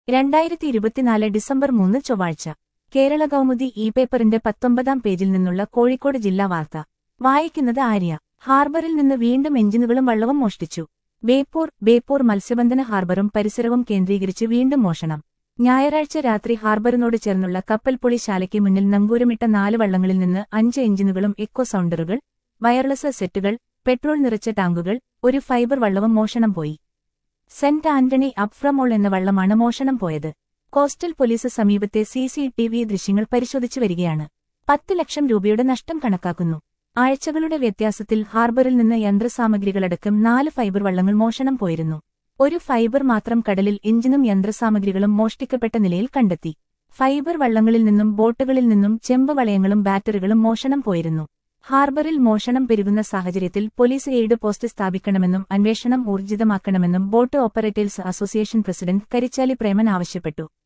രണ്ടായിരത്തി ഇരുപത്തിനാല് ഡിസംബർ മൂന്ന് ചൊവ്വാഴ്ച കേരള കൗമുദി ഇ പേപ്പറിന്റെ പത്തൊമ്പതാം പേജിൽ നിന്നുള്ള കോഴിക്കോട് ജില്ലാ വാർത്ത വായിക്കുന്നത് ആര്യ ഹാർബറിൽ നിന്ന് വീണ്ടും എഞ്ചിനുകളും വള്ളവും മോഷ്ടിച്ചു ബേപ്പൂർ ബേപ്പൂർ മത്സ്യബന്ധന ഹാർബറും പരിസരവും കേന്ദ്രീകരിച്ച് വീണ്ടും മോഷണം ഞായറാഴ്ച രാത്രി ഹാർബറിനോട് ചേർന്നുള്ള കപ്പൽപ്പൊളി ശാലയ്ക്ക് മുന്നിൽ നങ്കൂരമിട്ട നാല് വള്ളങ്ങളിൽ നിന്ന് അഞ്ച് എഞ്ചിനുകളും എക്കോ സൗണ്ടറുകൾ വയർലെസ് സെറ്റുകൾ പെട്രോൾ നിറച്ച ടാങ്കുകൾ ഒരു ഫൈബർ വള്ളവും മോഷണം പോയി സെന്റ് ആന്റണി അപ്ഫ്രമോൾ എന്ന വള്ളമാണ് മോഷണം പോയത് കോസ്റ്റൽ പോലീസ് സമീപത്തെ സി സി ടി വി ദൃശ്യങ്ങൾ പരിശോധിച്ചു വരികയാണ് പത്ത് ലക്ഷം രൂപയുടെ നഷ്ടം കണക്കാക്കുന്നു ആഴ്ചകളുടെ വ്യത്യാസത്തിൽ ഹാർബറിൽ നിന്ന് യന്ത്രസാമഗ്രികളടക്കം നാല് ഫൈബർ വള്ളങ്ങൾ മോഷണം പോയിരുന്നു ഒരു ഫൈബർ മാത്രം കടലിൽ എഞ്ചിനും യന്ത്രസാമഗ്രികളും മോഷ്ടിക്കപ്പെട്ട നിലയിൽ കണ്ടെത്തി ഫൈബർ വള്ളങ്ങളിൽ നിന്നും ബോട്ടുകളിൽ നിന്നും ചെമ്പ് വളയങ്ങളും ബാറ്ററികളും മോഷണം പോയിരുന്നു ഹാർബറിൽ മോഷണം പെരുകുന്ന സാഹചര്യത്തിൽ പോലീസ് എയ്ഡ് പോസ്റ്റ് സ്ഥാപിക്കണമെന്നും അന്വേഷണം ഊർജിതമാക്കണമെന്നും boat operators association president Karichali Preman ആവശ്യപ്പെട്ടു